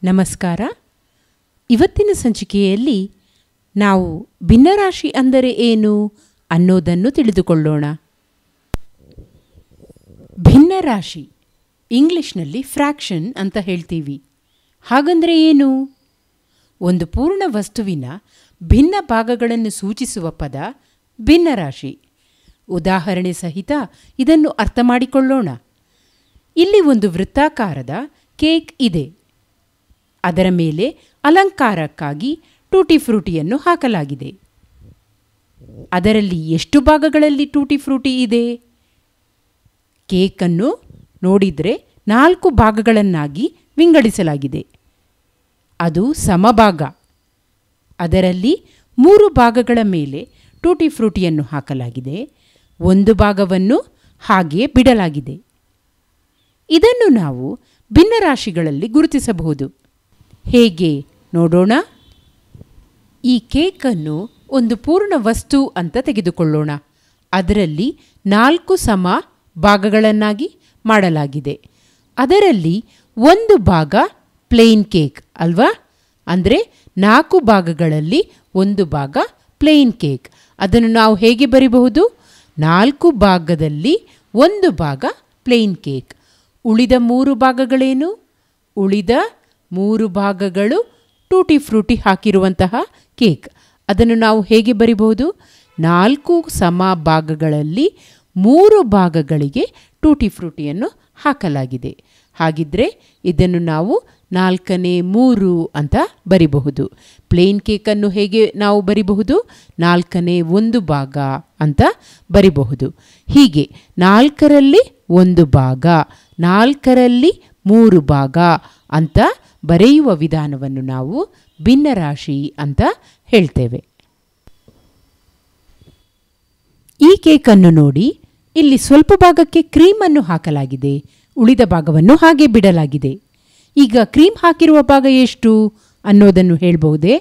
ನಮಸ್ಕಾರ ಇವತ್ತಿನ ಸಂಚಿಕೆಯಲ್ಲಿ ನಾವು ಭಿನ್ನರಾಶಿ ಅಂದರೆ ಏನು ಅನ್ನೋದನ್ನು ತಿಳಿದುಕೊಳ್ಳೋಣ ಭಿನ್ನರಾಶಿ ಇಂಗ್ಲಿಷ್ನಲ್ಲಿ ಫ್ರ್ಯಾಕ್ಷನ್ ಅಂತ ಹೇಳ್ತೀವಿ ಹಾಗಂದ್ರೆ ಏನು ಒಂದು ಪೂರ್ಣ ವಸ್ತುವಿನ ಭಿನ್ನ ಭಾಗಗಳನ್ನು ಸೂಚಿಸುವ ಪದ ಭಿನ್ನರಾಶಿ ಉದಾಹರಣೆ ಸಹಿತ ಇದನ್ನು ಅರ್ಥ ಮಾಡಿಕೊಳ್ಳೋಣ ಇಲ್ಲಿ ಒಂದು ವೃತ್ತಾಕಾರದ ಕೇಕ್ ಇದೆ ಅದರ ಮೇಲೆ ಅಲಂಕಾರಕ್ಕಾಗಿ ಟೂಟಿ ಫ್ರೂಟಿಯನ್ನು ಹಾಕಲಾಗಿದೆ ಅದರಲ್ಲಿ ಎಷ್ಟು ಭಾಗಗಳಲ್ಲಿ ಟೂಟಿ ಫ್ರೂಟಿ ಇದೆ ಕೇಕನ್ನು ನೋಡಿದರೆ ನಾಲ್ಕು ಭಾಗಗಳನ್ನಾಗಿ ವಿಂಗಡಿಸಲಾಗಿದೆ ಅದು ಸಮಭಾಗ ಅದರಲ್ಲಿ ಮೂರು ಭಾಗಗಳ ಮೇಲೆ ಟೂಟಿ ಫ್ರೂಟಿಯನ್ನು ಹಾಕಲಾಗಿದೆ ಒಂದು ಭಾಗವನ್ನು ಹಾಗೆಯೇ ಬಿಡಲಾಗಿದೆ ಇದನ್ನು ನಾವು ಭಿನ್ನರಾಶಿಗಳಲ್ಲಿ ಗುರುತಿಸಬಹುದು ಹೇಗೆ ನೋಡೋಣ ಈ ಕೇಕನ್ನು ಒಂದು ಪೂರ್ಣ ವಸ್ತು ಅಂತ ತೆಗೆದುಕೊಳ್ಳೋಣ ಅದರಲ್ಲಿ ನಾಲ್ಕು ಸಮ ಭಾಗಗಳನ್ನಾಗಿ ಮಾಡಲಾಗಿದೆ ಅದರಲ್ಲಿ ಒಂದು ಭಾಗ ಪ್ಲೇನ್ ಕೇಕ್ ಅಲ್ವಾ ಅಂದರೆ ನಾಲ್ಕು ಭಾಗಗಳಲ್ಲಿ ಒಂದು ಭಾಗ ಪ್ಲೇನ್ ಕೇಕ್ ಅದನ್ನು ನಾವು ಹೇಗೆ ಬರಿಬಹುದು ನಾಲ್ಕು ಭಾಗದಲ್ಲಿ ಒಂದು ಭಾಗ ಪ್ಲೇನ್ ಕೇಕ್ ಉಳಿದ ಮೂರು ಭಾಗಗಳೇನು ಉಳಿದ ಮೂರು ಭಾಗಗಳು ಟೂಟಿ ಫ್ರೂಟಿ ಹಾಕಿರುವಂತಹ ಕೇಕ್ ಅದನ್ನು ನಾವು ಹೇಗೆ ಬರಿಬಹುದು ನಾಲ್ಕು ಸಮ ಭಾಗಗಳಲ್ಲಿ ಮೂರು ಭಾಗಗಳಿಗೆ ಟೂಟಿ ಫ್ರೂಟಿಯನ್ನು ಹಾಕಲಾಗಿದೆ ಹಾಗಿದ್ರೆ ಇದನ್ನು ನಾವು ನಾಲ್ಕನೇ ಮೂರು ಅಂತ ಬರಿಬಹುದು ಪ್ಲೇನ್ ಕೇಕನ್ನು ಹೇಗೆ ನಾವು ಬರಿಬಹುದು ನಾಲ್ಕನೇ ಒಂದು ಭಾಗ ಅಂತ ಬರಿಬಹುದು ಹೀಗೆ ನಾಲ್ಕರಲ್ಲಿ ಒಂದು ಭಾಗ ನಾಲ್ಕರಲ್ಲಿ ಮೂರು ಭಾಗ ಅಂತ ಬರೆಯುವ ವಿಧಾನವನ್ನು ನಾವು ಭಿನ್ನರಾಶಿ ಅಂತ ಹೇಳ್ತೇವೆ ಈ ಕೇಕನ್ನು ನೋಡಿ ಇಲ್ಲಿ ಸ್ವಲ್ಪ ಭಾಗಕ್ಕೆ ಕ್ರೀಮನ್ನು ಹಾಕಲಾಗಿದೆ ಉಳಿದ ಭಾಗವನ್ನು ಹಾಗೆ ಬಿಡಲಾಗಿದೆ ಈಗ ಕ್ರೀಮ್ ಹಾಕಿರುವ ಭಾಗ ಎಷ್ಟು ಅನ್ನೋದನ್ನು ಹೇಳಬಹುದೇ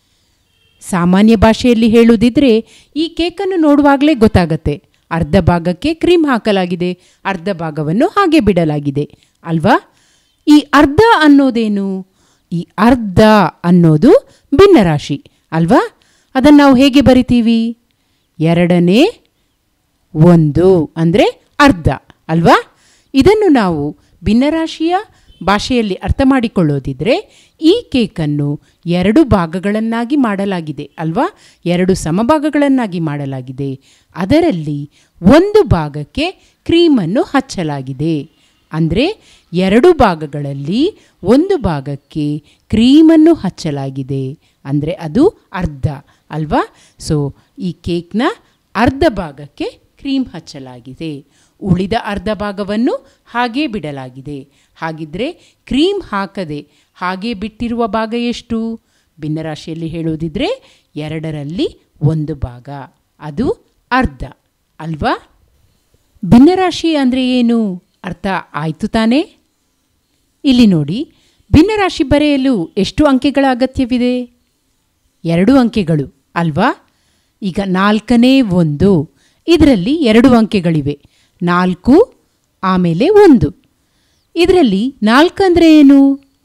ಸಾಮಾನ್ಯ ಭಾಷೆಯಲ್ಲಿ ಹೇಳುವುದಿದ್ರೆ ಈ ಕೇಕನ್ನು ನೋಡುವಾಗಲೇ ಗೊತ್ತಾಗತ್ತೆ ಅರ್ಧ ಭಾಗಕ್ಕೆ ಕ್ರೀಮ್ ಹಾಕಲಾಗಿದೆ ಅರ್ಧ ಭಾಗವನ್ನು ಹಾಗೆ ಬಿಡಲಾಗಿದೆ ಅಲ್ವಾ ಈ ಅರ್ಧ ಅನ್ನೋದೇನು ಈ ಅರ್ಧ ಅನ್ನೋದು ಭಿನ್ನರಾಶಿ ಅಲ್ವಾ ಅದನ್ನು ನಾವು ಹೇಗೆ ಬರಿತೀವಿ ಎರಡನೇ ಒಂದು ಅಂದರೆ ಅರ್ಧ ಅಲ್ವಾ ಇದನ್ನು ನಾವು ಭಿನ್ನರಾಶಿಯ ಭಾಷೆಯಲ್ಲಿ ಅರ್ಥ ಮಾಡಿಕೊಳ್ಳೋದಿದ್ರೆ ಈ ಕೇಕನ್ನು ಎರಡು ಭಾಗಗಳನ್ನಾಗಿ ಮಾಡಲಾಗಿದೆ ಅಲ್ವಾ ಎರಡು ಸಮಭಾಗಗಳನ್ನಾಗಿ ಮಾಡಲಾಗಿದೆ ಅದರಲ್ಲಿ ಒಂದು ಭಾಗಕ್ಕೆ ಕ್ರೀಮನ್ನು ಹಚ್ಚಲಾಗಿದೆ ಅಂದರೆ ಎರಡು ಭಾಗಗಳಲ್ಲಿ ಒಂದು ಭಾಗಕ್ಕೆ ಕ್ರೀಮನ್ನು ಹಚ್ಚಲಾಗಿದೆ ಅಂದರೆ ಅದು ಅರ್ಧ ಅಲ್ವಾ ಸೊ ಈ ಕೇಕ್ನ ಅರ್ಧ ಭಾಗಕ್ಕೆ ಕ್ರೀಮ್ ಹಚ್ಚಲಾಗಿದೆ ಉಳಿದ ಅರ್ಧ ಭಾಗವನ್ನು ಹಾಗೇ ಬಿಡಲಾಗಿದೆ ಹಾಗಿದ್ರೆ ಕ್ರೀಮ್ ಹಾಕದೆ ಹಾಗೇ ಬಿಟ್ಟಿರುವ ಭಾಗ ಎಷ್ಟು ಭಿನ್ನರಾಶಿಯಲ್ಲಿ ಹೇಳುವುದಿದ್ರೆ ಎರಡರಲ್ಲಿ ಒಂದು ಭಾಗ ಅದು ಅರ್ಧ ಅಲ್ವಾ ಭಿನ್ನರಾಶಿ ಅಂದರೆ ಏನು ಅರ್ಥ ಆಯಿತು ತಾನೇ ಇಲ್ಲಿ ನೋಡಿ ಭಿನ್ನರಾಶಿ ಬರೆಯಲು ಎಷ್ಟು ಅಂಕೆಗಳ ಅಗತ್ಯವಿದೆ ಎರಡು ಅಂಕೆಗಳು ಅಲ್ವಾ ಈಗ ನಾಲ್ಕನೇ ಒಂದು ಇದರಲ್ಲಿ ಎರಡು ಅಂಕೆಗಳಿವೆ ನಾಲ್ಕು ಆಮೇಲೆ ಒಂದು ಇದರಲ್ಲಿ ನಾಲ್ಕು ಅಂದರೆ ಏನು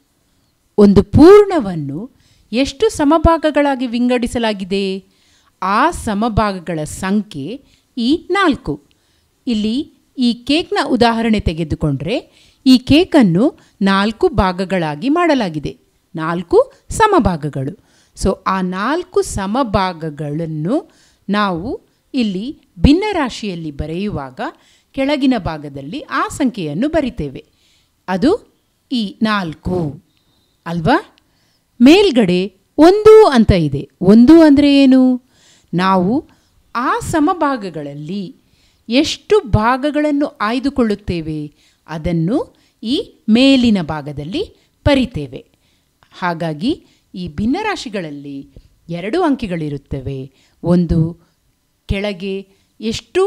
ಒಂದು ಪೂರ್ಣವನ್ನು ಎಷ್ಟು ಸಮಭಾಗಗಳಾಗಿ ವಿಂಗಡಿಸಲಾಗಿದೆ ಆ ಸಮಭಾಗಗಳ ಸಂಖ್ಯೆ ಈ ನಾಲ್ಕು ಇಲ್ಲಿ ಈ ಕೇಕ್ನ ಉದಾಹರಣೆ ತೆಗೆದುಕೊಂಡ್ರೆ ಈ ಕೇಕನ್ನು ನಾಲ್ಕು ಭಾಗಗಳಾಗಿ ಮಾಡಲಾಗಿದೆ ನಾಲ್ಕು ಸಮಭಾಗಗಳು ಸೊ ಆ ನಾಲ್ಕು ಸಮಭಾಗಗಳನ್ನು ನಾವು ಇಲ್ಲಿ ಭಿನ್ನರಾಶಿಯಲ್ಲಿ ಬರೆಯುವಾಗ ಕೆಳಗಿನ ಭಾಗದಲ್ಲಿ ಆ ಸಂಖ್ಯೆಯನ್ನು ಬರಿತೇವೆ ಅದು ಈ ನಾಲ್ಕು ಅಲ್ವಾ ಮೇಲ್ಗಡೆ ಒಂದು ಅಂತ ಇದೆ ಒಂದು ಅಂದರೆ ಏನು ನಾವು ಆ ಸಮಭಾಗಗಳಲ್ಲಿ ಎಷ್ಟು ಭಾಗಗಳನ್ನು ಆಯ್ದುಕೊಳ್ಳುತ್ತೇವೆ ಅದನ್ನು ಈ ಮೇಲಿನ ಭಾಗದಲ್ಲಿ ಬರಿತೇವೆ ಹಾಗಾಗಿ ಈ ಭಿನ್ನರಾಶಿಗಳಲ್ಲಿ ಎರಡು ಅಂಕೆಗಳಿರುತ್ತವೆ ಒಂದು ಕೆಳಗೆ ಎಷ್ಟು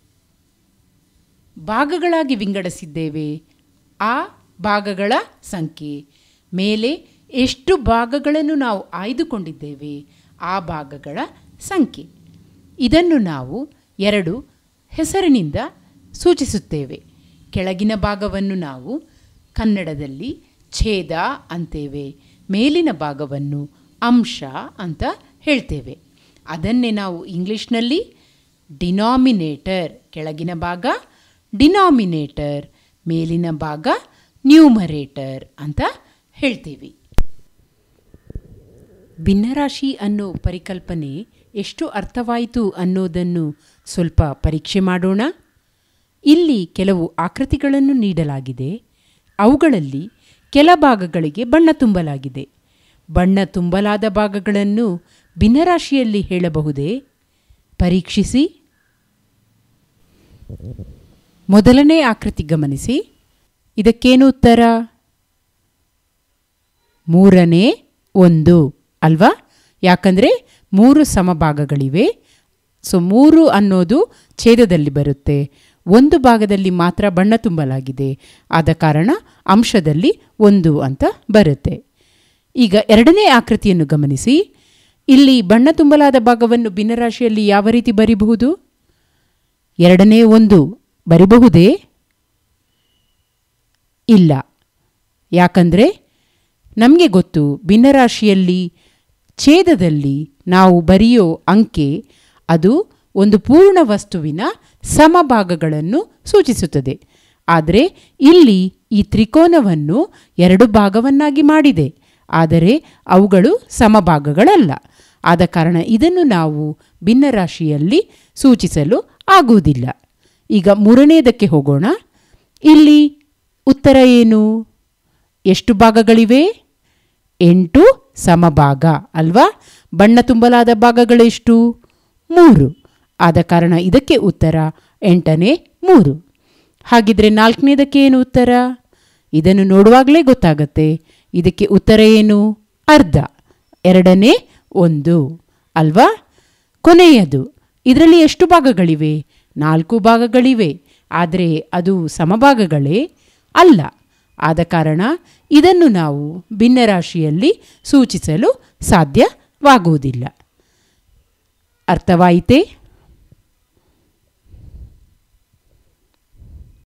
ಭಾಗಗಳಾಗಿ ವಿಂಗಡಿಸಿದ್ದೇವೆ ಆ ಭಾಗಗಳ ಸಂಖ್ಯೆ ಮೇಲೆ ಎಷ್ಟು ಭಾಗಗಳನ್ನು ನಾವು ಆಯ್ದುಕೊಂಡಿದ್ದೇವೆ ಆ ಭಾಗಗಳ ಸಂಖ್ಯೆ ಇದನ್ನು ನಾವು ಎರಡು ಹೆಸರಿನಿಂದ ಸೂಚಿಸುತ್ತೇವೆ ಕೆಳಗಿನ ಭಾಗವನ್ನು ನಾವು ಕನ್ನಡದಲ್ಲಿ ಛೇದ ಅಂತೇವೆ ಮೇಲಿನ ಭಾಗವನ್ನು ಅಂಶ ಅಂತ ಹೇಳ್ತೇವೆ ಅದನ್ನೇ ನಾವು ಇಂಗ್ಲೀಷ್ನಲ್ಲಿ ಡಿನಾಮಿನೇಟರ್ ಕೆಳಗಿನ ಭಾಗ ಡಿನಾಮಿನೇಟರ್ ಮೇಲಿನ ಭಾಗ ನ್ಯೂಮರೇಟರ್ ಅಂತ ಹೇಳ್ತೀವಿ ಭಿನ್ನರಾಶಿ ಅನ್ನೋ ಪರಿಕಲ್ಪನೆ ಎಷ್ಟು ಅರ್ಥವಾಯಿತು ಅನ್ನೋದನ್ನು ಸ್ವಲ್ಪ ಪರೀಕ್ಷೆ ಮಾಡೋಣ ಇಲ್ಲಿ ಕೆಲವು ಆಕೃತಿಗಳನ್ನು ನೀಡಲಾಗಿದೆ ಅವುಗಳಲ್ಲಿ ಕೆಲ ಭಾಗಗಳಿಗೆ ಬಣ್ಣ ತುಂಬಲಾಗಿದೆ ಬಣ್ಣ ತುಂಬಲಾದ ಭಾಗಗಳನ್ನು ಭಿನ್ನರಾಶಿಯಲ್ಲಿ ಹೇಳಬಹುದೇ ಪರೀಕ್ಷಿಸಿ ಮೊದಲನೇ ಆಕೃತಿ ಗಮನಿಸಿ ಇದಕ್ಕೇನು ಉತ್ತರ ಮೂರನೇ ಒಂದು ಅಲ್ವಾ ಯಾಕಂದರೆ ಮೂರು ಸಮಭಾಗಗಳಿವೆ ಸೊ ಮೂರು ಅನ್ನೋದು ಛೇದದಲ್ಲಿ ಬರುತ್ತೆ ಒಂದು ಭಾಗದಲ್ಲಿ ಮಾತ್ರ ಬಣ್ಣ ತುಂಬಲಾಗಿದೆ ಆದ ಕಾರಣ ಅಂಶದಲ್ಲಿ ಒಂದು ಅಂತ ಬರುತ್ತೆ ಈಗ ಎರಡನೇ ಆಕೃತಿಯನ್ನು ಗಮನಿಸಿ ಇಲ್ಲಿ ಬಣ್ಣ ತುಂಬಲಾದ ಭಾಗವನ್ನು ಭಿನ್ನರಾಶಿಯಲ್ಲಿ ಯಾವ ರೀತಿ ಬರಿಬಹುದು ಎರಡನೇ ಒಂದು ಬರಿಬಹುದೇ ಇಲ್ಲ ಯಾಕಂದರೆ ನಮಗೆ ಗೊತ್ತು ಭಿನ್ನರಾಶಿಯಲ್ಲಿ ಛೇದದಲ್ಲಿ ನಾವು ಬರೆಯೋ ಅಂಕೆ ಅದು ಒಂದು ಪೂರ್ಣ ವಸ್ತುವಿನ ಸಮಭಾಗಗಳನ್ನು ಸೂಚಿಸುತ್ತದೆ ಆದರೆ ಇಲ್ಲಿ ಈ ತ್ರಿಕೋನವನ್ನು ಎರಡು ಭಾಗವನ್ನಾಗಿ ಮಾಡಿದೆ ಆದರೆ ಅವುಗಳು ಸಮಭಾಗಗಳಲ್ಲ ಆದ ಕಾರಣ ಇದನ್ನು ನಾವು ಭಿನ್ನರಾಶಿಯಲ್ಲಿ ಸೂಚಿಸಲು ಆಗುವುದಿಲ್ಲ ಈಗ ಮೂರನೆಯದಕ್ಕೆ ಹೋಗೋಣ ಇಲ್ಲಿ ಉತ್ತರ ಏನು ಎಷ್ಟು ಭಾಗಗಳಿವೆ ಎಂಟು ಸಮಭಾಗ ಅಲ್ವಾ ಬಣ್ಣ ತುಂಬಲಾದ ಭಾಗಗಳೆಷ್ಟು ಮೂರು ಆದ ಕಾರಣ ಇದಕ್ಕೆ ಉತ್ತರ ಎಂಟನೇ ಮೂರು ಹಾಗಿದ್ರೆ ನಾಲ್ಕನೇದಕ್ಕೆ ಏನು ಉತ್ತರ ಇದನ್ನು ನೋಡುವಾಗಲೇ ಗೊತ್ತಾಗತ್ತೆ ಇದಕ್ಕೆ ಉತ್ತರ ಏನು ಅರ್ಧ ಎರಡನೇ ಒಂದು ಅಲ್ವಾ ಕೊನೆಯದು ಇದರಲ್ಲಿ ಎಷ್ಟು ಭಾಗಗಳಿವೆ ನಾಲ್ಕು ಭಾಗಗಳಿವೆ ಆದರೆ ಅದು ಸಮಭಾಗಗಳೇ ಅಲ್ಲ ಆದ ಕಾರಣ ಇದನ್ನು ನಾವು ಭಿನ್ನರಾಶಿಯಲ್ಲಿ ಸೂಚಿಸಲು ಸಾಧ್ಯವಾಗುವುದಿಲ್ಲ ಅರ್ಥವಾಯಿತೇ